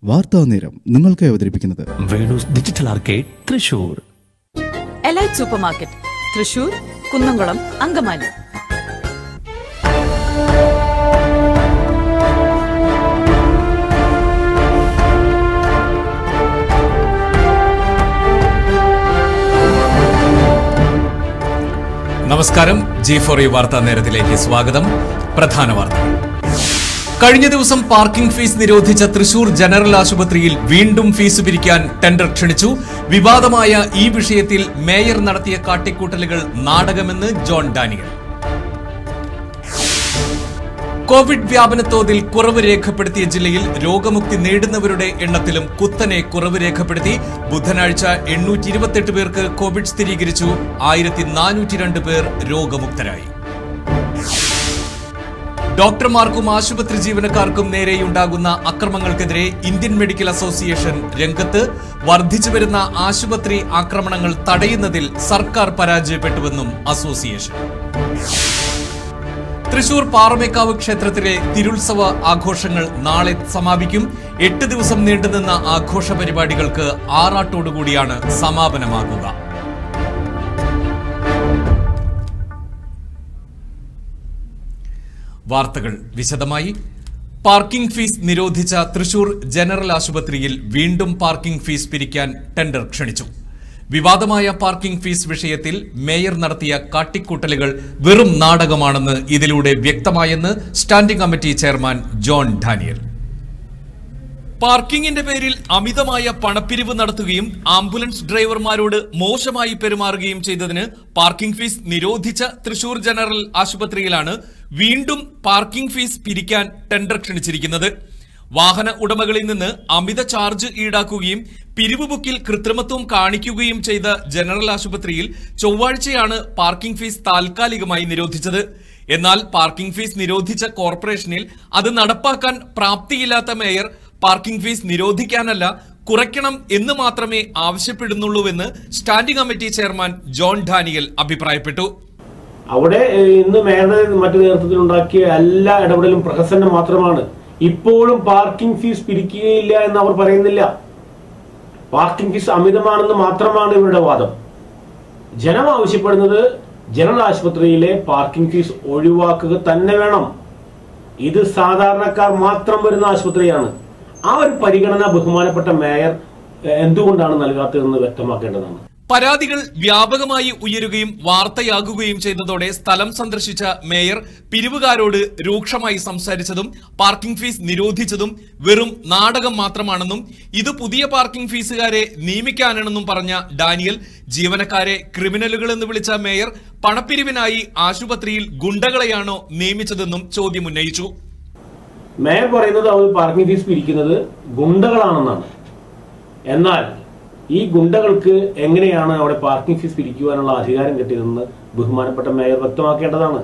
വാർത്താ നേരം നിങ്ങൾക്കായി അവതരിപ്പിക്കുന്നത് Venus digital arcade Thrissur elite supermarket Thrissur Kunnamkulam Angamaly നമസ്കാരം ജി ഫോർ ഈ വാർത്താ നേരത്തിലേക്ക് സ്വാഗതം പ്രധാന വാർത്തകൾ കഴിഞ്ഞ ദിവസം പാർക്കിംഗ് ഫീസ് നിരോധിച്ച തൃശൂർ ജനറൽ ആശുപത്രിയിൽ വീണ്ടും ഫീസ് പിരിക്കാൻ ടെൻഡർ ക്ഷണിച്ചു വിവാദമായ ഈ വിഷയത്തിൽ മേയർ നടത്തിയ കാട്ടിക്കൂട്ടലുകൾ നാടകമെന്ന് ജോൺ ഡാനിയൽ കോവിഡ് വ്യാപനത്തോതിൽ കുറവ് രേഖപ്പെടുത്തിയ ജില്ലയിൽ രോഗമുക്തി നേടുന്നവരുടെ എണ്ണത്തിലും കുത്തനെ കുറവ് രേഖപ്പെടുത്തി ബുധനാഴ്ച എണ്ണൂറ്റി ഇരുപത്തെട്ട് പേർക്ക് കോവിഡ് സ്ഥിരീകരിച്ചു ആയിരത്തി നാനൂറ്റി രണ്ട് പേർ രോഗമുക്തരായി ഡോക്ടർമാർക്കും ആശുപത്രി ജീവനക്കാർക്കും നേരെയുണ്ടാകുന്ന അക്രമങ്ങൾക്കെതിരെ ഇന്ത്യൻ മെഡിക്കൽ അസോസിയേഷൻ രംഗത്ത് വർദ്ധിച്ചുവരുന്ന ആശുപത്രി ആക്രമണങ്ങൾ തടയുന്നതിൽ സർക്കാർ പരാജയപ്പെട്ടുവെന്നും അസോസിയേഷൻ തൃശൂർ പാറമേക്കാവ് ക്ഷേത്രത്തിലെ തിരുത്സവ ആഘോഷങ്ങൾ നാളെ സമാപിക്കും എട്ട് ദിവസം നീണ്ടുനിന്ന ആഘോഷ പരിപാടികൾക്ക് ആറാട്ടോടുകൂടിയാണ് സമാപനമാകുക വാർത്തകൾ വിശദമായി പാർക്കിംഗ് ഫീസ് നിരോധിച്ച തൃശൂർ ജനറൽ ആശുപത്രിയിൽ വീണ്ടും പാർക്കിംഗ് ഫീസ് പിരിക്കാൻ ടെൻഡർ ക്ഷണിച്ചു വിവാദമായ പാർക്കിംഗ് ഫീസ് വിഷയത്തിൽ മേയർ നടത്തിയ കാട്ടിക്കൂട്ടലുകൾ വെറും നാടകമാണെന്ന് ഇതിലൂടെ വ്യക്തമായെന്ന് standing committee chairman John Daniel പാർക്കിംഗിന്റെ പേരിൽ അമിതമായ പണപ്പിരിവ് നടത്തുകയും ആംബുലൻസ് ഡ്രൈവർമാരോട് മോശമായി പെരുമാറുകയും ചെയ്തതിന് പാർക്കിംഗ് ഫീസ് നിരോധിച്ച തൃശൂർ ജനറൽ ആശുപത്രിയിലാണ് വീണ്ടും പാർക്കിംഗ് ഫീസ് പിരിക്കാൻ ടെൻഡർ ക്ഷണിച്ചിരിക്കുന്നത് വാഹന ഉടമകളിൽ നിന്ന് അമിത ചാർജ് ഈടാക്കുകയും പിരിവ് ബുക്കിൽ കൃത്രിമത്വം കാണിക്കുകയും ചെയ്ത ജനറൽ ആശുപത്രിയിൽ ചൊവ്വാഴ്ചയാണ് പാർക്കിംഗ് ഫീസ് താൽക്കാലികമായി നിരോധിച്ചത് എന്നാൽ പാർക്കിംഗ് ഫീസ് നിരോധിച്ച കോർപ്പറേഷനിൽ അത് നടപ്പാക്കാൻ പ്രാപ്തിയില്ലാത്ത മേയർ പാർക്കിംഗ് ഫീസ് നിരോധിക്കാനല്ല കുറയ്ക്കണം എന്ന് മാത്രമേ ആവശ്യപ്പെടുന്നുള്ളൂവെന്ന് standing committee chairman John Daniel അഭിപ്രായപ്പെട്ടു അവിടെ ഏഹ്, ഇന്ന് മേയറുടെ മറ്റു നേതൃത്വത്തിൽ ഉണ്ടാക്കിയ എല്ലാ ഇടപെടലും പ്രഹസനം മാത്രമാണ് ഇപ്പോഴും പാർക്കിംഗ് ഫീസ് പിരിക്കുകയില്ല എന്ന് അവർ പറയുന്നില്ല പാർക്കിംഗ് ഫീസ് അമിതമാണെന്ന് മാത്രമാണ് ഇവരുടെ വാദം ജനം ആവശ്യപ്പെടുന്നത് ജനറൽ ആശുപത്രിയിലെ പാർക്കിംഗ് ഫീസ് ഒഴിവാക്കുക തന്നെ വേണം ഇത് സാധാരണക്കാർ മാത്രം വരുന്ന ആശുപത്രിയാണ് ആ ഒരു പരിഗണന ബഹുമാനപ്പെട്ട മേയർ ഏഹ്, എന്തുകൊണ്ടാണ് നൽകാത്തതെന്ന് വ്യക്തമാക്കേണ്ടതാണ് പരാതികൾ വ്യാപകമായി ഉയരുകയും വാർത്തയാകുകയും ചെയ്തതോടെ സ്ഥലം സന്ദർശിച്ച മേയർ പിരിവുകാരോട് രൂക്ഷമായി സംസാരിച്ചതും പാർക്കിംഗ് ഫീസ് നിരോധിച്ചതും വെറും നാടകം മാത്രമാണെന്നും ഇത് പുതിയ പാർക്കിംഗ് ഫീസുകാരെ നിയമിക്കാനാണെന്നും പറഞ്ഞ ഡാനിയൽ ജീവനക്കാരെ ക്രിമിനലുകളെന്ന് വിളിച്ച മേയർ പണപ്പിരിവിനായി ആശുപത്രിയിൽ ഗുണ്ടകളെയാണോ നിയമിച്ചതെന്നും ചോദ്യമുന്നയിച്ചു മേയർ പറയുന്നത് അവർ പാർക്കിംഗ് ഫീസ് പിരിക്കുന്നത് ഗുണ്ടകളാണെന്നാണ് എന്നാൽ ഈ ഗുണ്ടകൾക്ക് എങ്ങനെയാണ് അവിടെ പാർക്കിംഗ് ഫീസ് പിരിക്കുവാനുള്ള അധികാരം കിട്ടിയതെന്ന് ബഹുമാനപ്പെട്ട മേയർ വ്യക്തമാക്കേണ്ടതാണ്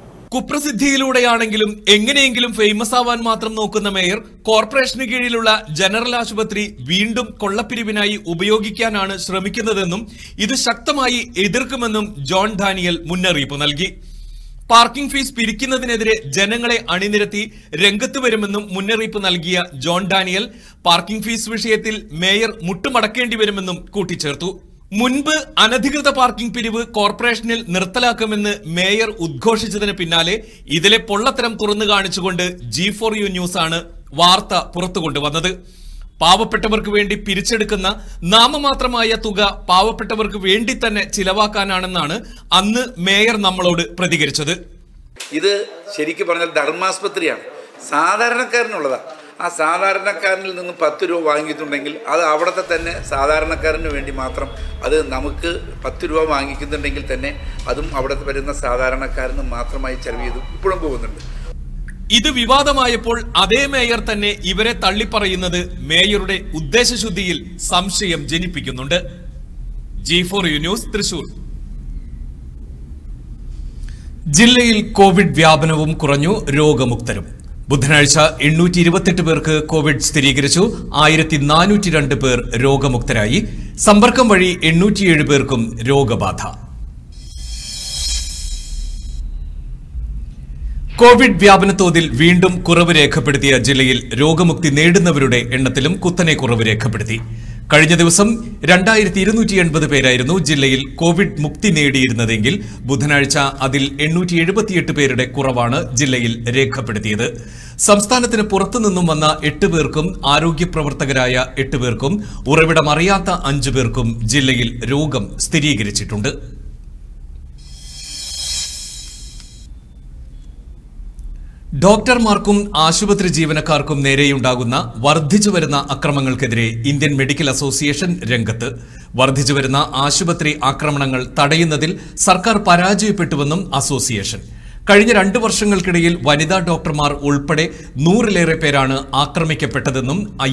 കുപ്രസിദ്ധിയിലൂടെയാണെങ്കിലും എങ്ങനെയെങ്കിലും ഫേമസ് ആവാൻ മാത്രം നോക്കുന്ന മേയർ കോർപ്പറേഷന് കീഴിലുള്ള ജനറൽ ആശുപത്രി വീണ്ടും കൊള്ളപ്പിരിവിനായി ഉപയോഗിക്കാനാണ് ശ്രമിക്കുന്നതെന്നും ഇത് ശക്തമായി എതിർക്കുമെന്നും ജോൺ ഡാനിയൽ മുന്നറിയിപ്പ് നൽകി പാർക്കിംഗ് ഫീസ് പിരിക്കുന്നതിനെതിരെ ജനങ്ങളെ അണിനിരത്തി രംഗത്ത് വരുമെന്നും മുന്നറിയിപ്പ് നൽകിയ ജോൺ ഡാനിയൽ പാർക്കിംഗ് ഫീസ് വിഷയത്തിൽ മേയർ മുട്ടുമടക്കേണ്ടി വരുമെന്നും കൂട്ടിച്ചേർത്തു മുൻപ് അനധികൃത പാർക്കിംഗ് പിരിവ് കോർപ്പറേഷനിൽ നിർത്തലാക്കുമെന്ന് മേയർ ഉദ്ഘോഷിച്ചതിന് പിന്നാലെ ഇതിലെ പൊള്ളത്തരം തുറന്നു കാണിച്ചുകൊണ്ട് ജി ഫോർ യു ന്യൂസ് ആണ് വാർത്ത പുറത്തു കൊണ്ടുവന്നത് പാവപ്പെട്ടവർക്ക് വേണ്ടി പിരിച്ചെടുക്കുന്ന നാമമാത്രമായ തുക പാവപ്പെട്ടവർക്ക് വേണ്ടി തന്നെ ചിലവാക്കാനാണെന്നാണ് അന്ന് മേയർ നമ്മളോട് പ്രതികരിച്ചത് ഇത് ശരിക്കും പറഞ്ഞാൽ ധർമാസ്പത്രിയാണ് സാധാരണക്കാരനുള്ളതാണ് ആ സാധാരണക്കാരനിൽ നിന്ന് പത്ത് രൂപ വാങ്ങിയിട്ടുണ്ടെങ്കിൽ അത് അവിടുത്തെ തന്നെ സാധാരണക്കാരന് വേണ്ടി മാത്രം അത് നമുക്ക് പത്ത് രൂപ വാങ്ങിക്കുന്നുണ്ടെങ്കിൽ തന്നെ അതും അവിടെ വരുന്ന സാധാരണക്കാരന് മാത്രമായി ചെലവ് ചെയ്ത് ഇപ്പോഴും പോകുന്നുണ്ട് ഇത് വിവാദമായപ്പോൾ അതേ മേയർ തന്നെ ഇവരെ തള്ളിപ്പറയുന്നത് മേയറുടെ ഉദ്ദേശശുദ്ധിയിൽ സംശയം ജനിപ്പിക്കുന്നുണ്ട് G four U news Thrissur ജില്ലയിൽ കോവിഡ് വ്യാപനവും കുറഞ്ഞു രോഗമുക്തരും ബുധനാഴ്ച എണ്ണൂറ്റി ഇരുപത്തെട്ട് പേർക്ക് കോവിഡ് സ്ഥിരീകരിച്ചു ആയിരത്തി നാനൂറ്റി രണ്ട് പേർ രോഗമുക്തരായി സമ്പർക്കം വഴി എണ്ണൂറ്റിയേഴ് പേർക്കും രോഗബാധ കോവിഡ് വ്യാപന തോതിൽ വീണ്ടും കുറവ് രേഖപ്പെടുത്തിയ ജില്ലയിൽ രോഗമുക്തി നേടുന്നവരുടെ എണ്ണത്തിലും കുത്തനെ കുറവ് രേഖപ്പെടുത്തി കഴിഞ്ഞ ദിവസം രണ്ടായിരത്തി ഇരുന്നൂറ്റി എൺപത് പേരായിരുന്നു ജില്ലയിൽ കോവിഡ് മുക്തി നേടിയിരുന്നതെങ്കിൽ ബുധനാഴ്ച അതിൽ എണ്ണൂറ്റി എഴുപത്തിയെട്ട് പേരുടെ കുറവാണ് ജില്ലയിൽ രേഖപ്പെടുത്തിയത് സംസ്ഥാനത്തിന് പുറത്തുനിന്നും വന്ന എട്ട് പേർക്കും ആരോഗ്യ പ്രവർത്തകരായ എട്ട് പേർക്കും ഉറവിടമറിയാത്ത അഞ്ചു പേർക്കും ജില്ലയിൽ രോഗം സ്ഥിരീകരിച്ചിട്ടുണ്ട് ഡോക്ടർമാർക്കും ആശുപത്രി ജീവനക്കാർക്കും നേരെയുണ്ടാകുന്ന വർദ്ധിച്ചു വരുന്ന അക്രമങ്ങൾക്കെതിരെ ഇന്ത്യൻ മെഡിക്കൽ അസോസിയേഷൻ രംഗത്ത് വർദ്ധിച്ചു വരുന്ന ആശുപത്രി ആക്രമണങ്ങൾ തടയുന്നതിൽ സർക്കാർ പരാജയപ്പെട്ടുവെന്നും അസോസിയേഷൻ കഴിഞ്ഞ രണ്ടു വർഷങ്ങൾക്കിടയിൽ വനിതാ ഡോക്ടർമാർ ഉൾപ്പെടെ നൂറിലേറെ പേരാണ് ആക്രമിക്കപ്പെട്ടതെന്നും ഐ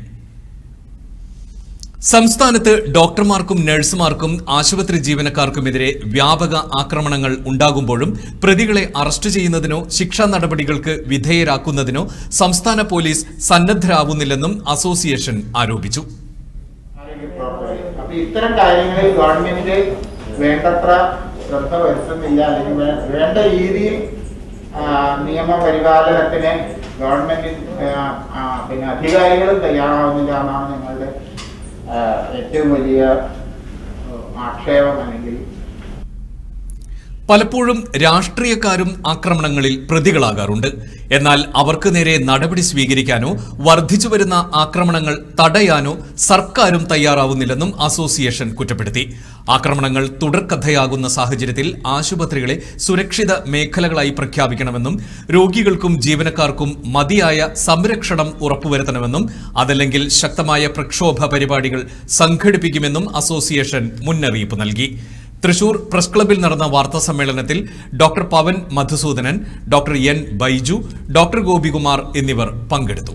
സംസ്ഥാനത്ത് ഡോക്ടർമാർക്കും നഴ്സുമാർക്കും ആശുപത്രി ജീവനക്കാർക്കുമെതിരെ വ്യാപക ആക്രമണങ്ങൾ ഉണ്ടാകുമ്പോഴും പ്രതികളെ അറസ്റ്റ് ചെയ്യുന്നതിനോ ശിക്ഷാ നടപടികൾക്ക് വിധേയരാക്കുന്നതിനോ സംസ്ഥാന പോലീസ് സന്നദ്ധരാകുന്നില്ലെന്നും അസോസിയേഷൻ ആരോപിച്ചു ആരോഗ്യ പ്രവർത്തകർ അപ്പൊ ഇത്തരം കാര്യങ്ങളിൽ ഗവൺമെന്റ് വേണ്ടത്ര ശ്രദ്ധ വരുത്തുന്നില്ല അല്ലെങ്കിൽ വേ- വേണ്ട രീതിയിൽ ആ, നിയമപരിപാലനത്തിന് ഗവൺമെന്റ് ആ, ആ, പിന്നെ അധികാരികളും തയ്യാറാവുന്നില്ല എന്നാണ് ഞങ്ങളുടെ ആ, ഏറ്റവും വലിയ ആ, ആക്ഷേപം അല്ലെങ്കിൽ പലപ്പോഴും രാഷ്ട്രീയക്കാരും ആക്രമണങ്ങളിൽ പ്രതികളാകാറുണ്ട് എന്നാൽ അവർക്ക് നേരെ നടപടി സ്വീകരിക്കാനോ വർദ്ധിച്ചു വരുന്ന ആക്രമണങ്ങൾ തടയാനോ സർക്കാരും തയ്യാറാവുന്നില്ലെന്നും അസോസിയേഷൻ കുറ്റപ്പെടുത്തി ആക്രമണങ്ങൾ തുടർക്കഥയാകുന്ന സാഹചര്യത്തിൽ ആശുപത്രികളെ സുരക്ഷിത മേഖലകളായി പ്രഖ്യാപിക്കണമെന്നും രോഗികൾക്കും ജീവനക്കാർക്കും മതിയായ സംരക്ഷണം ഉറപ്പുവരുത്തണമെന്നും അതല്ലെങ്കിൽ ശക്തമായ പ്രക്ഷോഭ പരിപാടികൾ സംഘടിപ്പിക്കുമെന്നും അസോസിയേഷൻ മുന്നറിയിപ്പ് നൽകി തൃശൂർ പ്രസ് ക്ലബിൽ നടന്ന വാർത്താ സമ്മേളനത്തിൽ doctor Pavan Madhusudanan doctor N Baiju doctor Gopikumar എന്നിവർ പങ്കെടുത്തു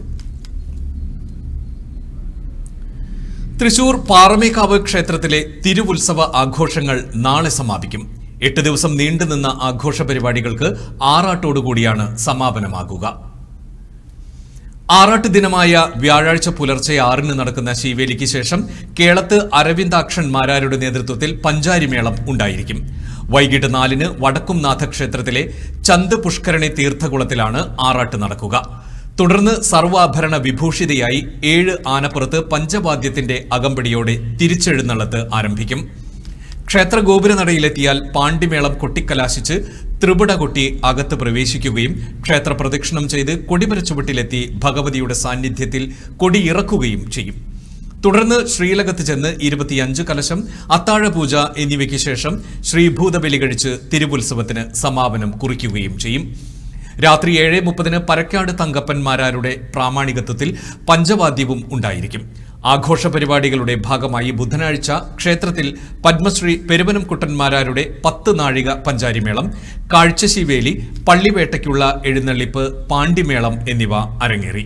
തൃശൂർ പാറമേക്കാവ് ക്ഷേത്രത്തിലെ തിരുവുത്സവ ആഘോഷങ്ങൾ നാളെ സമാപിക്കും എട്ട് ദിവസം നീണ്ടുനിന്ന ആഘോഷ പരിപാടികൾക്ക് ആറാട്ടോടുകൂടിയാണ് സമാപനമാകുക ആറാട്ട് ദിനമായ വ്യാഴാഴ്ച പുലർച്ചെ ആറിന് നടക്കുന്ന ശീവേലിക്ക് ശേഷം കേളത്ത് അരവിന്ദാക്ഷൻ മാരാരുടെ നേതൃത്വത്തിൽ പഞ്ചാരിമേളം ഉണ്ടായിരിക്കും വൈകിട്ട് നാലിന് വടക്കുംനാഥ ക്ഷേത്രത്തിലെ ചന്ത് പുഷ്കരണി തീർത്ഥകുളത്തിലാണ് ആറാട്ട് നടക്കുക തുടർന്ന് സർവാഭരണ വിഭൂഷിതയായി ഏഴ് ആനപ്പുറത്ത് പഞ്ചവാദ്യത്തിന്റെ അകമ്പടിയോടെ തിരിച്ചെഴുന്നള്ളത്ത് ആരംഭിക്കും ക്ഷേത്ര ഗോപുരനടയിലെത്തിയാൽ പാണ്ടിമേളം കൊട്ടിക്കലാശിച്ച് ത്രിപുട കൊട്ടി അകത്ത് പ്രവേശിക്കുകയും ക്ഷേത്ര പ്രദക്ഷിണം ചെയ്ത് കൊടിമര ചുവട്ടിലെത്തി ഭഗവതിയുടെ സാന്നിധ്യത്തിൽ കൊടിയിറക്കുകയും ചെയ്യും തുടർന്ന് ശ്രീലകത്ത് ചെന്ന് ഇരുപത്തിയഞ്ച് കലശം അത്താഴപൂജ എന്നിവയ്ക്ക് ശേഷം ശ്രീഭൂതബലി കഴിച്ച് തിരുവുത്സവത്തിന് സമാപനം കുറിക്കുകയും ചെയ്യും രാത്രി ഏഴ് മുപ്പതിന് പരക്കാട് തങ്കപ്പന്മാരാരുടെ പ്രാമാണികത്വത്തിൽ പഞ്ചവാദ്യവും ഉണ്ടായിരിക്കും ആഘോഷ പരിപാടികളുടെ ഭാഗമായി ബുധനാഴ്ച ക്ഷേത്രത്തിൽ പത്മശ്രീ പെരുവനം കുട്ടന്മാരാരുടെ പത്ത് നാഴിക പഞ്ചാരിമേളം കാഴ്ചശിവേലി പള്ളിവേട്ടയ്ക്കുള്ള എഴുന്നള്ളിപ്പ് പാണ്ടിമേളം എന്നിവ അരങ്ങേറി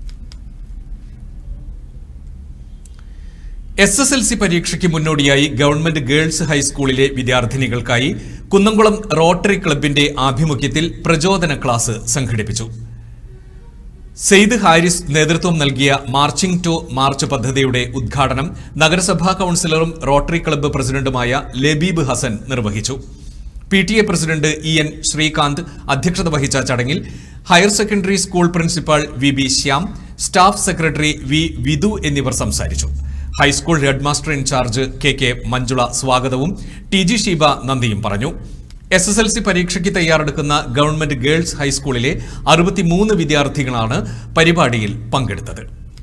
എസ് എസ് എൽ സി പരീക്ഷയ്ക്ക് മുന്നോടിയായി ഗവൺമെന്റ് ഗേൾസ് ഹൈസ്കൂളിലെ വിദ്യാർത്ഥിനികൾക്കായി കുന്നംകുളം റോട്ടറി ക്ലബിന്റെ ആഭിമുഖ്യത്തിൽ പ്രചോദന ക്ലാസ് സംഘടിപ്പിച്ചു സെയ്ദ് ഹാരിസ് നേതൃത്വം നൽകിയ മാർച്ചിംഗ് ടു മാർച്ച് പദ്ധതിയുടെ ഉദ്ഘാടനം നഗരസഭാ കൌൺസിലറും റോട്ടറി ക്ലബ്ബ് പ്രസിഡന്റുമായ ലബീബ് ഹസൻ നിർവഹിച്ചു P T A president E N Sreekanth അധ്യക്ഷത വഹിച്ച ചടങ്ങിൽ higher secondary school principal V B Shyam staff secretary V Vidhu എന്നിവർ സംസാരിച്ചു high school headmaster in charge K K Manjula സ്വാഗതവും ടി ജി ഷീബ നന്ദിയും പറഞ്ഞു എസ് എസ് എൽ സി പരീക്ഷയ്ക്ക് തയ്യാറെടുക്കുന്ന ഗവൺമെന്റ് ഗേൾസ് ഹൈസ്കൂളിലെ അറുപത്തിമൂന്ന് വിദ്യാർത്ഥികളാണ് പരിപാടിയിൽ പങ്കെടുത്തത്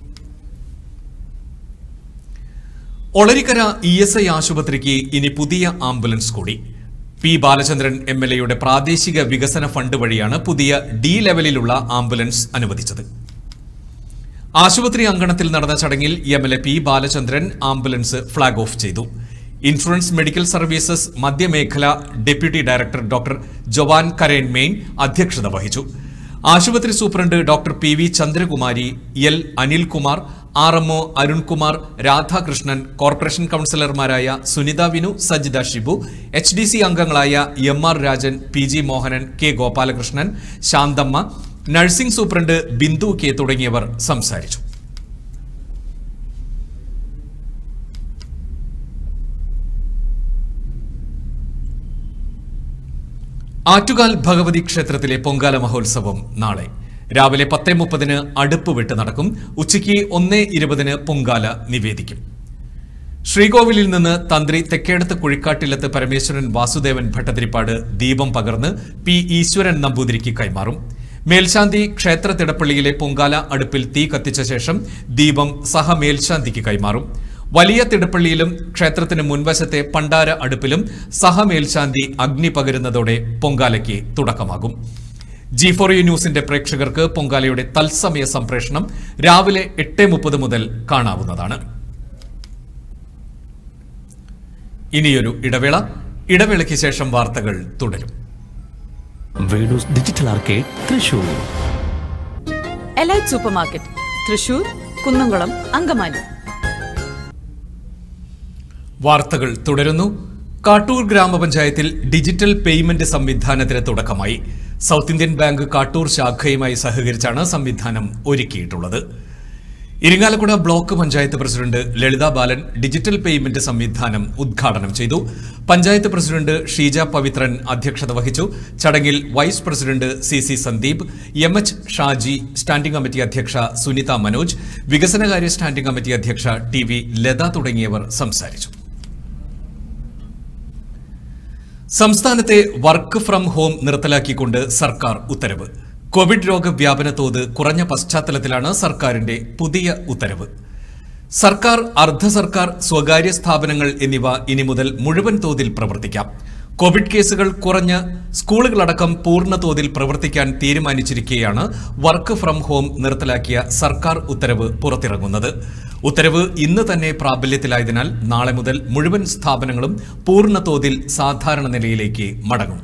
ഒളരിക്കര ഇ എസ് ഐ ആശുപത്രിക്ക് ഇനി പുതിയ ആംബുലൻസ് കൂടി പി ബാലചന്ദ്രൻ എം എൽ എയുടെ പ്രാദേശിക വികസന ഫണ്ട് വഴിയാണ് പുതിയ ഡി ലെവലിലുള്ള ആംബുലൻസ് അനുവദിച്ചത് ആശുപത്രി അങ്കണത്തിൽ നടന്ന ചടങ്ങിൽ M L A P Balachandran ambulance flag off ചെയ്തു ഇൻഷുറൻസ് മെഡിക്കൽ സർവീസസ് മധ്യമേഖല ഡെപ്യൂട്ടി ഡയറക്ടർ ഡോക്ടർ ജവാൻ കരേൻ മെയിൻ അധ്യക്ഷത വഹിച്ചു ആശുപത്രി superintendent doctor P V Chandrakumari L Anilkumar R MO Arunkumar Radhakrishnan corporation കൌൺസിലർമാരായ Sunitha Vinu Sajitha Shibu H D C അംഗങ്ങളായ M R Rajan P G Mohanan K Gopalakrishnan Santhamma nursing superintendent Bindu K തുടങ്ങിയവർ സംസാരിച്ചു ആറ്റുകാൽ ഭഗവതി ക്ഷേത്രത്തിലെ പൊങ്കാല മഹോത്സവം നാളെ രാവിലെ പത്തേ മുപ്പതിന് അടുപ്പ് വിട്ട് നടക്കും ഉച്ചയ്ക്ക് ഒന്നേ ഇരുപതിന് പൊങ്കാല നിവേദിക്കും ശ്രീകോവിലിൽ നിന്ന് തന്ത്രി തെക്കേടത്ത് കുഴിക്കാട്ടിലത്ത് പരമേശ്വരൻ വാസുദേവൻ ഭട്ടതിരിപ്പാട് ദീപം പകർന്ന് പി ഈശ്വരൻ നമ്പൂതിരിക്ക് കൈമാറും മേൽശാന്തി ക്ഷേത്ര തിടപ്പള്ളിയിലെ പൊങ്കാല അടുപ്പിൽ തീ കത്തിച്ച ശേഷം ദീപം സഹ മേൽശാന്തിക്ക് കൈമാറും വലിയ തിടപ്പള്ളിയിലും ക്ഷേത്രത്തിന് മുൻവശത്തെ പണ്ടാര അടുപ്പിലും സഹ മേൽശാന്തി അഗ്നി പകരുന്നതോടെ പൊങ്കാലയ്ക്ക് തുടക്കമാകും ജി ഫോർ യു ന്യൂസിന്റെ പ്രേക്ഷകർക്ക് പൊങ്കാലയുടെ തത്സമയ സംപ്രേഷണം രാവിലെ എട്ട് മുപ്പത് മുതൽ കാണാവുന്നതാണ് ഇനിയൊരു ഇടവേള ഇടവേളയ്ക്ക് ശേഷം വാർത്തകൾ തുടരും Venus digital arcade Thrissur elite supermarket Thrissur Kunnamkulam Angamaly വാർത്തകൾ തുടരുന്നു കാട്ടൂർ ഗ്രാമപഞ്ചായത്തിൽ ഡിജിറ്റൽ പേയ്മെന്റ് സംവിധാനത്തിന് തുടക്കമായി സൗത്ത് ഇന്ത്യൻ ബാങ്ക് കാട്ടൂർ ശാഖയുമായി സഹകരിച്ചാണ് സംവിധാനം ഒരുക്കിയിട്ടുള്ളത് Irinjalakuda block panchayat president Lalitha Balan digital payment സംവിധാനം ഉദ്ഘാടനം ചെയ്തു പഞ്ചായത്ത് പ്രസിഡന്റ് ഷീജ പവിത്രൻ അധ്യക്ഷത വഹിച്ചു ചടങ്ങിൽ vice president C C Sandeep M H Shaji standing committee അധ്യക്ഷ സുനിത മനോജ് വികസനകാര്യ സ്റ്റാൻഡിംഗ് കമ്മിറ്റി അധ്യക്ഷ ടി വി ലത തുടങ്ങിയവർ സംസാരിച്ചു സംസ്ഥാനത്തെ വർക്ക് ഫ്രം ഹോം നിർത്തലാക്കിക്കൊണ്ട് സർക്കാർ ഉത്തരവ് കോവിഡ് രോഗവ്യാപന തോത് കുറഞ്ഞ പശ്ചാത്തലത്തിലാണ് സർക്കാരിന്റെ പുതിയ ഉത്തരവ് സർക്കാർ അർദ്ധ സർക്കാർ സ്വകാര്യ സ്ഥാപനങ്ങൾ എന്നിവ ഇനി മുതൽ മുഴുവൻ തോതിൽ പ്രവർത്തിക്കാം കോവിഡ് കേസുകൾ കുറഞ്ഞ് സ്കൂളുകളടക്കം പൂർണ്ണ തോതിൽ പ്രവർത്തിക്കാൻ തീരുമാനിച്ചിരിക്കെയാണ് വർക്ക് ഫ്രം ഹോം നിർത്തലാക്കിയ സർക്കാർ ഉത്തരവ് പുറത്തിറങ്ങുന്നത് ഉത്തരവ് ഇന്ന് തന്നെ പ്രാബല്യത്തിലായതിനാൽ നാളെ മുതൽ മുഴുവൻ സ്ഥാപനങ്ങളും പൂർണ്ണ തോതിൽ സാധാരണ നിലയിലേക്ക് മടങ്ങും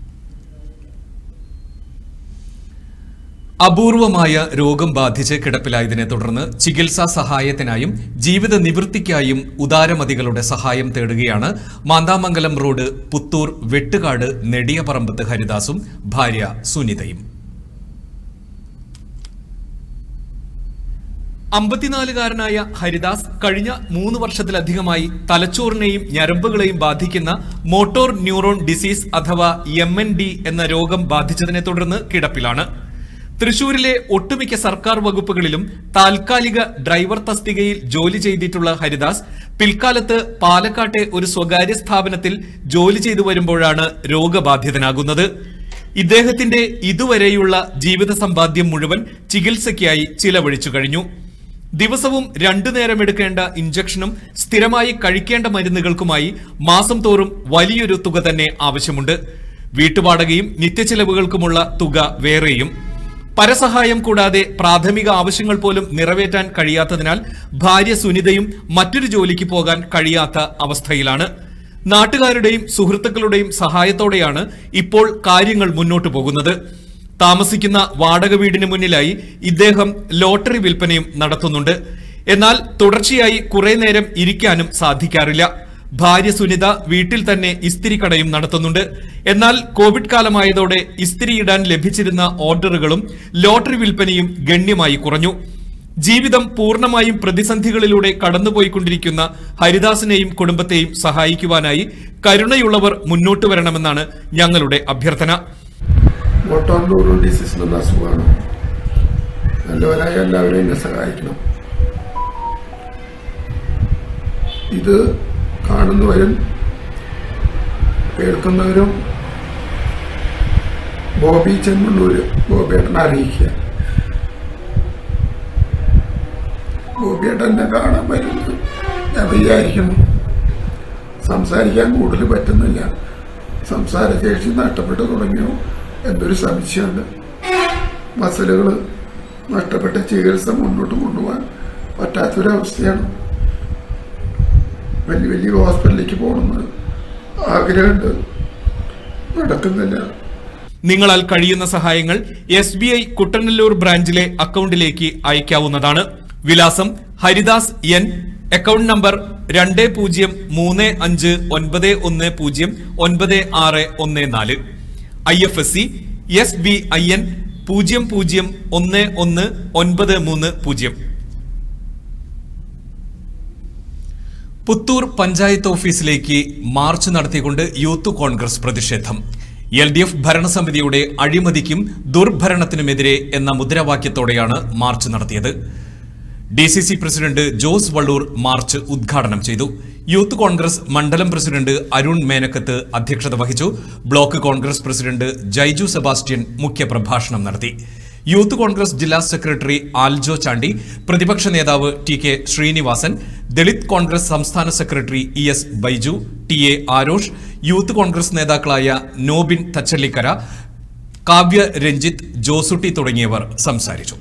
അപൂർവമായ രോഗം ബാധിച്ച് കിടപ്പിലായതിനെ തുടർന്ന് ചികിത്സാ സഹായത്തിനായും ജീവിത നിവൃത്തിക്കായും ഉദാരമതികളുടെ സഹായം തേടുകയാണ് മാന്താമംഗലം റോഡ് പുത്തൂർ വെട്ടുകാട് നെടിയപറമ്പത്ത് ഹരിദാസും ഭാര്യ സുനിതയും അമ്പത്തിനാലുകാരനായ ഹരിദാസ് കഴിഞ്ഞ മൂന്ന് വർഷത്തിലധികമായി തലച്ചോറിനെയും ഞരമ്പുകളെയും ബാധിക്കുന്ന മോട്ടോർ ന്യൂറോൺ ഡിസീസ് അഥവാ എം എൻ ഡി എന്ന രോഗം ബാധിച്ചതിനെ തുടർന്ന് കിടപ്പിലാണ് തൃശൂരിലെ ഒട്ടുമിക്ക സർക്കാർ വകുപ്പുകളിലും താൽക്കാലിക ഡ്രൈവർ തസ്തികയിൽ ജോലി ചെയ്തിട്ടുള്ള ഹരിദാസ് പിൽക്കാലത്ത് പാലക്കാട്ടെ ഒരു സ്വകാര്യ സ്ഥാപനത്തിൽ ജോലി ചെയ്തു വരുമ്പോഴാണ് രോഗബാധിതനാകുന്നത് ഇദ്ദേഹത്തിന്റെ ഇതുവരെയുള്ള ജീവിത സമ്പാദ്യം മുഴുവൻ ചികിത്സയ്ക്കായി ചിലവഴിച്ചു കഴിഞ്ഞു ദിവസവും രണ്ടു നേരം എടുക്കേണ്ട ഇഞ്ചക്ഷനും സ്ഥിരമായി കഴിക്കേണ്ട മരുന്നുകൾക്കുമായി മാസം തോറും വലിയൊരു തുക തന്നെ ആവശ്യമുണ്ട് വീട്ടുവാടകയും നിത്യച്ചെലവുകൾക്കുമുള്ള തുക വേറെയും പരസഹായം കൂടാതെ പ്രാഥമിക ആവശ്യങ്ങൾ പോലും നിറവേറ്റാൻ കഴിയാത്തതിനാൽ ഭാര്യ സുനിതയും മറ്റൊരു ജോലിക്ക് പോകാൻ കഴിയാത്ത അവസ്ഥയിലാണ് നാട്ടുകാരുടെയും സുഹൃത്തുക്കളുടെയും സഹായത്തോടെയാണ് ഇപ്പോൾ കാര്യങ്ങൾ മുന്നോട്ടു പോകുന്നത് താമസിക്കുന്ന വാടക വീടിന് മുന്നിലായി ഇദ്ദേഹം ലോട്ടറി വിൽപ്പനയും നടത്തുന്നുണ്ട് എന്നാൽ തുടർച്ചയായി കുറെ നേരം ഇരിക്കാനും സാധിക്കാറില്ല ഭാര്യ സുനിത വീട്ടിൽ തന്നെ ഇസ്തിരി കടയും നടത്തുന്നുണ്ട് എന്നാൽ കോവിഡ് കാലമായതോടെ ഇസ്തിരിയിടാൻ ലഭിച്ചിരുന്ന ഓർഡറുകളും ലോട്ടറി വിൽപ്പനയും ഗണ്യമായി കുറഞ്ഞു ജീവിതം പൂർണ്ണമായും പ്രതിസന്ധികളിലൂടെ കടന്നുപോയിക്കൊണ്ടിരിക്കുന്ന ഹരിദാസിനെയും കുടുംബത്തെയും സഹായിക്കുവാനായി കരുണയുള്ളവർ മുന്നോട്ട് വരണമെന്നാണ് ഞങ്ങളുടെ അഭ്യർത്ഥന മോട്ടോർ ന്യൂറോൺ ഡിസീസ് എന്ന അസുഖമാണ് നല്ലവരായ എല്ലാവരും എന്നെ സഹായിക്കണം ഇത് കാണുന്നവരും കേൾക്കുന്നവരും ബോബി ചെമ്മണ്ണൂര് ബോബിയേട്ടനെ അറിയിക്കുക ബോബിയേട്ടനെ കാണാൻ വരുന്നത് ഞാൻ വിചാരിക്കുന്നു സംസാരിക്കാൻ കൂടുതൽ പറ്റുന്നില്ല സംസാരശേഷി നഷ്ടപ്പെട്ടു തുടങ്ങിയോ എന്നൊരു സംശയമുണ്ട് മസിലുകൾ നഷ്ടപ്പെട്ട ചികിത്സ മുന്നോട്ട് കൊണ്ടുപോകാൻ പറ്റാത്തൊരവസ്ഥയാണ് വലിയ വലിയ ഹോസ്പിറ്റലിലേക്ക് പോകണമെന്ന് ആഗ്രഹമുണ്ട് നടക്കുന്നില്ല നിങ്ങളാൽ കഴിയുന്ന സഹായങ്ങൾ എസ് ബി ഐ കുട്ടനല്ലൂർ ബ്രാഞ്ചിലെ അക്കൗണ്ടിലേക്ക് അയക്കാവുന്നതാണ് വിലാസം ഹരിദാസ് എൻ അക്കൗണ്ട് നമ്പർ രണ്ട് പൂജ്യം മൂന്ന് അഞ്ച് ഒൻപത് ഒന്ന് പൂജ്യം ഒൻപത് ആറ് ഒന്ന് നാല് I F S C S B I N പൂജ്യം പൂജ്യം ഒന്ന് ഒന്ന് ഒൻപത് മൂന്ന് പൂജ്യം പുത്തൂർ പഞ്ചായത്ത് ഓഫീസിലേക്ക് മാർച്ച് നടത്തിക്കൊണ്ട് യൂത്ത് കോൺഗ്രസ് പ്രതിഷേധം എൽ ഡി എഫ് ഭരണസമിതിയുടെ അഴിമതിക്കും ദുർഭരണത്തിനുമെതിരെ എന്ന മുദ്രാവാക്യത്തോടെയാണ് മാർച്ച് നടത്തിയത് D C C president Jose Valloor march ഉദ്ഘാടനം ചെയ്തു യൂത്ത് കോൺഗ്രസ് മണ്ഡലം പ്രസിഡന്റ് അരുൺ മേനക്കത്ത് അധ്യക്ഷത വഹിച്ചു ബ്ലോക്ക് കോൺഗ്രസ് പ്രസിഡന്റ് ജൈജു സെബാസ്റ്റ്യൻ മുഖ്യപ്രഭാഷണം നടത്തി യൂത്ത് കോൺഗ്രസ് ജില്ലാ സെക്രട്ടറി ആൽജോ ചാണ്ടി പ്രതിപക്ഷ നേതാവ് ടി കെ ശ്രീനിവാസൻ ദളിത് കോൺഗ്രസ് സംസ്ഥാന secretary E S Baiju T A Arosh youth Congress നേതാക്കളായ നോബിൻ തച്ചല്ലിക്കര കാവ്യ രഞ്ജിത്ത് ജോസുട്ടി തുടങ്ങിയവർ സംസാരിച്ചു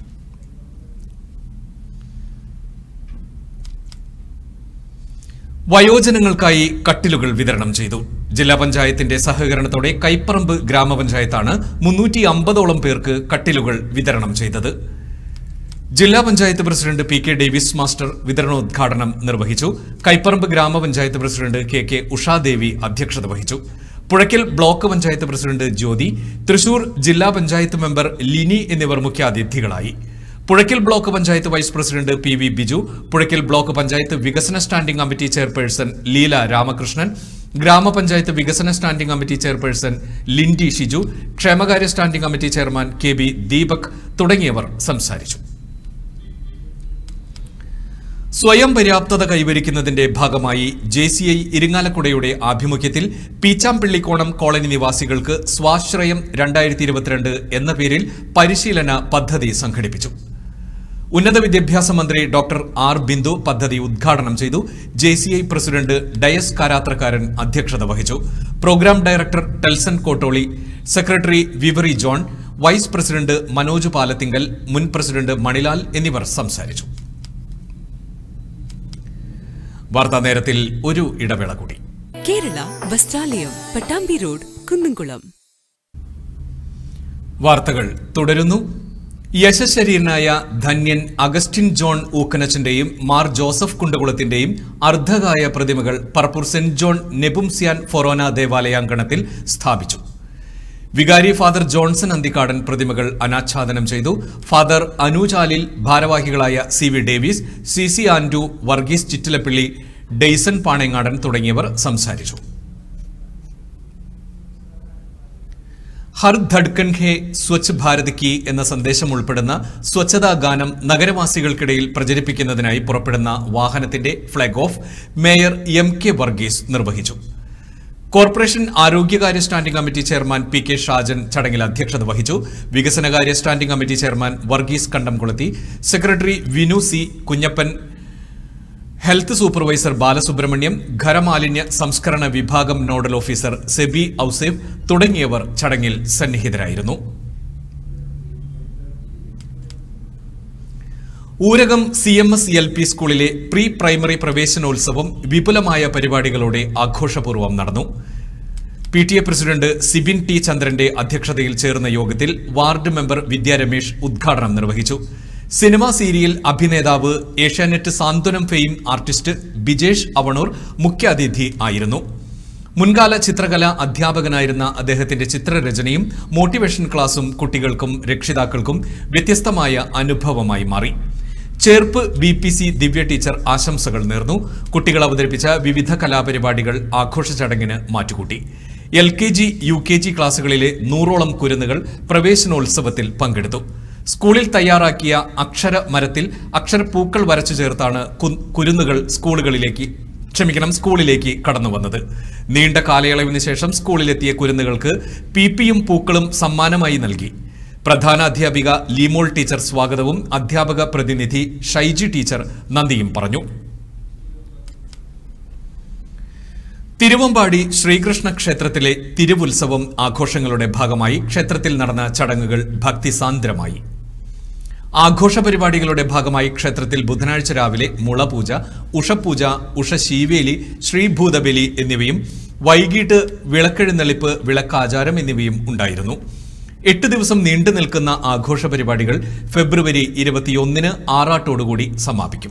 വയോജനങ്ങൾക്കായി കട്ടിലുകൾ വിതരണം ചെയ്തു ജില്ലാ പഞ്ചായത്തിന്റെ സഹകരണത്തോടെ കൈപ്പറമ്പ് ഗ്രാമപഞ്ചായത്താണ് മുന്നൂറ്റി അമ്പതോളം പേർക്ക് കട്ടിലുകൾ വിതരണം ചെയ്തത് ജില്ലാ panchayat president P K Davis master വിതരണോദ്ഘാടനം നിർവഹിച്ചു കൈപ്പറമ്പ് ഗ്രാമപഞ്ചായത്ത് പ്രസിഡന്റ് കെ കെ ഉഷാദേവി അധ്യക്ഷത വഹിച്ചു പുഴയ്ക്കൽ ബ്ലോക്ക് പഞ്ചായത്ത് പ്രസിഡന്റ് ജ്യോതി തൃശൂർ ജില്ലാ പഞ്ചായത്ത് മെമ്പർ ലിനി എന്നിവർ മുഖ്യാതിഥികളായി Puzhakkal block panchayat vice president P V Biju Puzhakkal block panchayat വികസന standing committee chairperson Leela Ramakrishnan ഗ്രാമപഞ്ചായത്ത് വികസന standing committee chairperson Lindy Shiju ക്ഷേമകാര്യ standing committee chairman K B Deepak തുടങ്ങിയവർ സംസാരിച്ചു സ്വയം പര്യാപ്തത കൈവരിക്കുന്നതിന്റെ ഭാഗമായി ജെ സി ഐ ഇരിങ്ങാലക്കുടയുടെ ആഭിമുഖ്യത്തിൽ പീച്ചാമ്പള്ളിക്കോണം കോളനി നിവാസികൾക്ക് സ്വാശ്രയം രണ്ടായിരത്തി ഇരുപത്തിരണ്ട് എന്ന പേരിൽ പരിശീലന പദ്ധതി സംഘടിപ്പിച്ചു ഉന്നത വിദ്യാഭ്യാസ മന്ത്രി ഡോക്ടർ ആർ ബിന്ദു പദ്ധതി ഉദ്ഘാടനം ചെയ്തു J C I president Dias Karathrakkaran അധ്യക്ഷത വഹിച്ചു program director Telson Kottoli secretary Vivary John vice president Manoj Palathinkal മുൻ പ്രസിഡന്റ് മണിലാൽ എന്നിവർ സംസാരിച്ചു വാർത്താ നേരത്തിൽ ഒരു ഇടവേള കൂടി കേരള വസ്ത്രാലയം പട്ടാമ്പി റോഡ് കുന്നംകുളം വാർത്തകൾ തുടരുന്നു യശശരീരനായ ധന്യൻ അഗസ്റ്റിൻ ജോൺ ഊക്കനച്ചന്റെയും മാർ ജോസഫ് കുണ്ടകുളത്തിന്റെയും അർദ്ധകായ പ്രതിമകൾ പറപ്പൂർ സെന്റ് ജോൺ നെബുംസിയാൻ ഫൊറോന ദേവാലയാങ്കണത്തിൽ സ്ഥാപിച്ചു വികാരി ഫാദർ ജോൺസൺ അന്തിക്കാടൻ പ്രതിമകൾ അനാച്ഛാദനം ചെയ്തു ഫാദർ അനൂചാലിൽ ഭാരവാഹികളായ C V Davis C C Andu Varghese Chittilappilly Dayson Panengadan തുടങ്ങിയവർ സംസാരിച്ചു ഹർ ധഡ്കൻ ഹേ സ്വച്ഛ് ഭാരത് കി എന്ന സന്ദേശം ഉൾപ്പെടുന്ന സ്വച്ഛതാ ഗാനം നഗരവാസികൾക്കിടയിൽ പ്രചരിപ്പിക്കുന്നതിനായി പുറപ്പെടുന്ന വാഹനത്തിന്റെ flag off mayor M K Varghese നിർവഹിച്ചു കോർപ്പറേഷൻ ആരോഗ്യകാര്യ standing committee chairman P K Shajan ചടങ്ങിൽ അധ്യക്ഷത വഹിച്ചു വികസനകാര്യ standing committee chairman Varghese Kandamkulathi secretary Vinu C Kunjappan health supervisor Balasubramaniam ഖരമാലിന്യ സംസ്കരണ വിഭാഗം നോഡൽ ഓഫീസർ സെബി ഔസേഫ് തുടങ്ങിയവർ ചടങ്ങിൽ സന്നിഹിതരായിരുന്നു Oorakam C M S L P സ്കൂളിലെ പ്രീ പ്രൈമറി പ്രവേശനോത്സവം വിപുലമായ പരിപാടികളോടെ ആഘോഷപൂർവ്വം നടന്നു P T A president Sibin T ചന്ദ്രന്റെ അധ്യക്ഷതയിൽ ചേർന്ന യോഗത്തിൽ വാർഡ് മെമ്പർ വിദ്യ രമേശ് ഉദ്ഘാടനം നിർവഹിച്ചു സിനിമാ സീരിയൽ അഭിനേതാവ് Asianet Santhwanam fame artist Bijesh Avanoor മുഖ്യാതിഥി ആയിരുന്നു മുൻകാല ചിത്രകല അധ്യാപകനായിരുന്ന അദ്ദേഹത്തിന്റെ ചിത്രരചനയും മോട്ടിവേഷൻ ക്ലാസും കുട്ടികൾക്കും രക്ഷിതാക്കൾക്കും വ്യത്യസ്തമായ അനുഭവമായി മാറി Cherpu B P C Divya teacher ആശംസകൾ നേർന്നു കുട്ടികൾ അവതരിപ്പിച്ച വിവിധ കലാപരിപാടികൾ ആഘോഷ ചടങ്ങിന് മാറ്റുകൂട്ടി L K G U K G ക്ലാസുകളിലെ നൂറോളം കുരുന്നുകൾ പ്രവേശനോത്സവത്തിൽ പങ്കെടുത്തു സ്കൂളിൽ തയ്യാറാക്കിയ അക്ഷര മരത്തിൽ അക്ഷരപ്പൂക്കൾ വരച്ചു ചേർത്താണ് കു- കുരുന്നുകൾ സ്കൂളുകളിലേക്ക് ക്ഷമിക്കണം സ്കൂളിലേക്ക് കടന്നു വന്നത് നീണ്ട കാലയളവിന് ശേഷം സ്കൂളിലെത്തിയ കുരുന്നുകൾക്ക് പി പിയും പൂക്കളും സമ്മാനമായി നൽകി പ്രധാന അധ്യാപിക ലീമോൾ ടീച്ചർ സ്വാഗതവും അധ്യാപക പ്രതിനിധി ഷൈജി ടീച്ചർ നന്ദിയും പറഞ്ഞു തിരുവമ്പാടി ശ്രീകൃഷ്ണ ക്ഷേത്രത്തിലെ തിരുവുത്സവം ആഘോഷങ്ങളുടെ ഭാഗമായി ക്ഷേത്രത്തിൽ നടന്ന ചടങ്ങുകൾ ഭക്തിസാന്ദ്രമായി ആഘോഷ പരിപാടികളുടെ ഭാഗമായി ക്ഷേത്രത്തിൽ ബുധനാഴ്ച രാവിലെ മുളപൂജ ഉഷപൂജ ഉഷശീവേലി ശ്രീഭൂതബലി എന്നിവയും വൈകിട്ട് വിളക്കെഴുന്നള്ളിപ്പ് വിളക്കാചാരം എന്നിവയും ഉണ്ടായിരുന്നു എട്ട് ദിവസം നീണ്ടു നിൽക്കുന്ന ആഘോഷ പരിപാടികൾ ഫെബ്രുവരി ഇരുപത്തിയൊന്നിന് ആറാട്ടോടുകൂടി സമാപിക്കും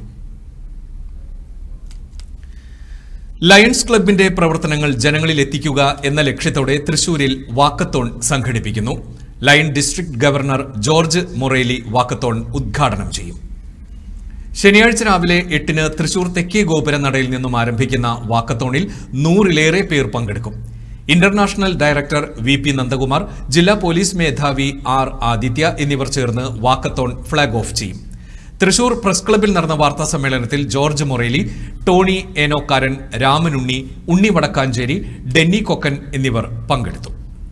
ലയൺസ് ക്ലബിന്റെ പ്രവർത്തനങ്ങൾ ജനങ്ങളിൽ എത്തിക്കുക എന്ന ലക്ഷ്യത്തോടെ തൃശൂരിൽ വാക്കത്തോൺ സംഘടിപ്പിക്കുന്നു lion district governor George Moreli walkathon ഉദ്ഘാടനം ചെയ്യും ശനിയാഴ്ച രാവിലെ എട്ടിന് തൃശൂർ തെക്കേ ഗോപുര നടയിൽ നിന്നും ആരംഭിക്കുന്ന വാക്കത്തോണിൽ നൂറിലേറെ പേർ പങ്കെടുക്കും international director V P Nandakumar ജില്ലാ പോലീസ് മേധാവി ആർ ആദിത്യ എന്നിവർ ചേർന്ന് വാക്കത്തോൺ ഫ്ളാഗ് ഓഫ് ചെയ്യും തൃശൂർ പ്രസ് ക്ലബിൽ നടന്ന വാർത്താ സമ്മേളനത്തിൽ ജോർജ് മൊറേലി ടോണി ഏനോക്കാരൻ രാമനുണ്ണി ഉണ്ണി വടക്കാഞ്ചേരി ഡെന്നി കൊക്കൻ എന്നിവർ പങ്കെടുത്തു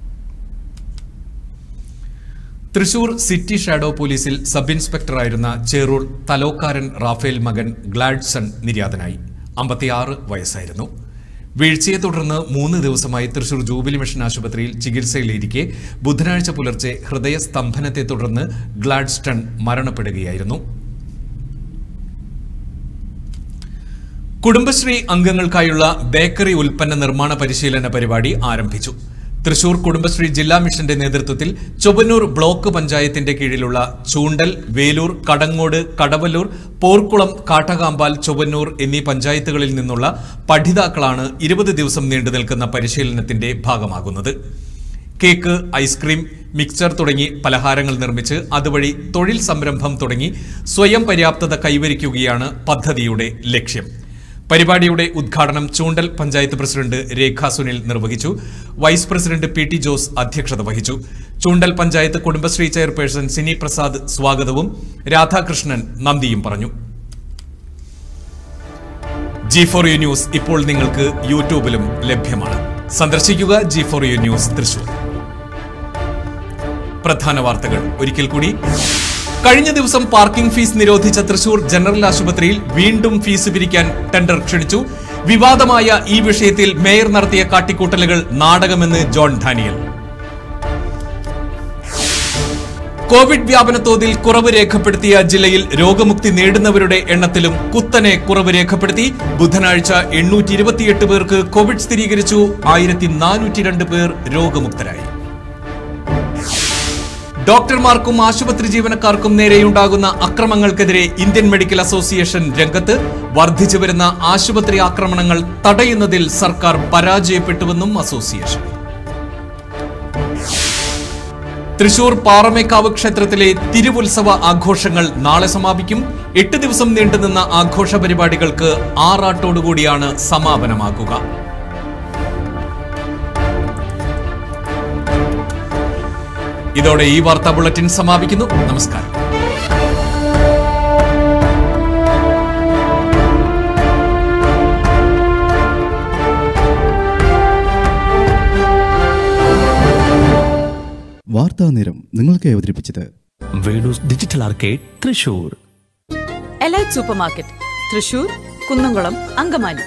തൃശൂർ സിറ്റി ഷാഡോ പോലീസിൽ സബ് ഇൻസ്പെക്ടറായിരുന്ന ചേറൂർ തലോക്കാരൻ റാഫേൽ മകൻ ഗ്ലാഡ്സൺ നിര്യാതനായി അമ്പത്തിയാറ് വയസ്സായിരുന്നു വീഴ്ചയെ തുടർന്ന് മൂന്ന് ദിവസമായി തൃശൂർ ജൂബിലി മിഷൻ ആശുപത്രിയിൽ ചികിത്സയിലിരിക്കെ ബുധനാഴ്ച പുലർച്ചെ ഹൃദയസ്തംഭനത്തെ തുടർന്ന് ഗ്ലാഡ്സ്റ്റൺ മരണപ്പെടുകയായിരുന്നു കുടുംബശ്രീ അംഗങ്ങൾക്കായുള്ള ബേക്കറി ഉൽപ്പന്ന നിർമ്മാണ പരിശീലന പരിപാടി ആരംഭിച്ചു തൃശൂർ കുടുംബശ്രീ ജില്ലാ മിഷന്റെ നേതൃത്വത്തിൽ ചൊവ്വന്നൂർ ബ്ലോക്ക് പഞ്ചായത്തിന്റെ കീഴിലുള്ള ചൂണ്ടൽ വേലൂർ കടങ്ങോട് കടവല്ലൂർ പോർക്കുളം കാട്ടകാമ്പാൽ ചൊവ്വന്നൂർ എന്നീ പഞ്ചായത്തുകളിൽ നിന്നുള്ള പഠിതാക്കളാണ് ഇരുപത് ദിവസം നീണ്ടു നിൽക്കുന്ന പരിശീലനത്തിന്റെ ഭാഗമാകുന്നത് കേക്ക് ഐസ്ക്രീം മിക്സർ തുടങ്ങി പലഹാരങ്ങൾ നിർമ്മിച്ച് അതുവഴി തൊഴിൽ സംരംഭം തുടങ്ങി സ്വയം പര്യാപ്തത കൈവരിക്കുകയാണ് പദ്ധതിയുടെ ലക്ഷ്യം പരിപാടിയുടെ ഉദ്ഘാടനം ചൂണ്ടൽ പഞ്ചായത്ത് പ്രസിഡന്റ് രേഖ സുനിൽ നിർവഹിച്ചു vice president P T Jose അധ്യക്ഷത വഹിച്ചു ചൂണ്ടൽ പഞ്ചായത്ത് കുടുംബശ്രീ ചെയർപേഴ്സൺ സിനി പ്രസാദ് സ്വാഗതവും രാധാകൃഷ്ണൻ നന്ദിയും പറഞ്ഞു ജി ഫോർ യു ന്യൂസ് ഇപ്പോൾ നിങ്ങൾക്ക് യൂട്യൂബിലും ലഭ്യമാണ് സന്ദർശിക്കുക G four U news Thrissur പ്രധാന വാർത്തകൾ ഒരിക്കൽ കൂടി കഴിഞ്ഞ ദിവസം പാർക്കിംഗ് ഫീസ് നിരോധിച്ച തൃശൂർ ജനറൽ ആശുപത്രിയിൽ വീണ്ടും ഫീസ് പിരിക്കാൻ ടെൻഡർ ക്ഷണിച്ചു വിവാദമായ ഈ വിഷയത്തിൽ മേയർ നടത്തിയ കാട്ടിക്കൂട്ടലുകൾ നാടകമെന്ന് ജോൺ ഡാനിയൽ കോവിഡ് വ്യാപന തോതിൽ കുറവ് രേഖപ്പെടുത്തിയ ജില്ലയിൽ രോഗമുക്തി നേടുന്നവരുടെ എണ്ണത്തിലും കുത്തനെ കുറവ് രേഖപ്പെടുത്തി ബുധനാഴ്ച എണ്ണൂറ്റി ഇരുപത്തിയെട്ട് പേർക്ക് കോവിഡ് സ്ഥിരീകരിച്ചു ആയിരത്തി നാനൂറ്റി രണ്ട് പേർ രോഗമുക്തരായി ഡോക്ടർമാർക്കും ആശുപത്രി ജീവനക്കാർക്കും നേരെയുണ്ടാകുന്ന അക്രമങ്ങൾക്കെതിരെ ഇന്ത്യൻ മെഡിക്കൽ അസോസിയേഷൻ രംഗത്ത് വർദ്ധിച്ചു വരുന്ന ആശുപത്രി ആക്രമണങ്ങൾ തടയുന്നതിൽ സർക്കാർ പരാജയപ്പെട്ടുവെന്നും അസോസിയേഷൻ തൃശൂർ പാറമേക്കാവ് ക്ഷേത്രത്തിലെ തിരുവുത്സവ ആഘോഷങ്ങൾ നാളെ സമാപിക്കും എട്ട് ദിവസം നീണ്ടുനിന്ന ആഘോഷ പരിപാടികൾക്ക് ആറാട്ടോടുകൂടിയാണ് സമാപനമാക്കുക ഇതോടെ ഈ വാർത്താ ബുള്ളറ്റിൻ സമാപിക്കുന്നു നമസ്കാരം വാർത്താ നേരം നിങ്ങൾക്ക് അവതരിപ്പിച്ചത് Venus digital arcade Thrissur elite supermarket Thrissur Kunnamkulam Angamaly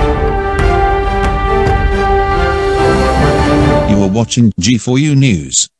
You are watching G4U News.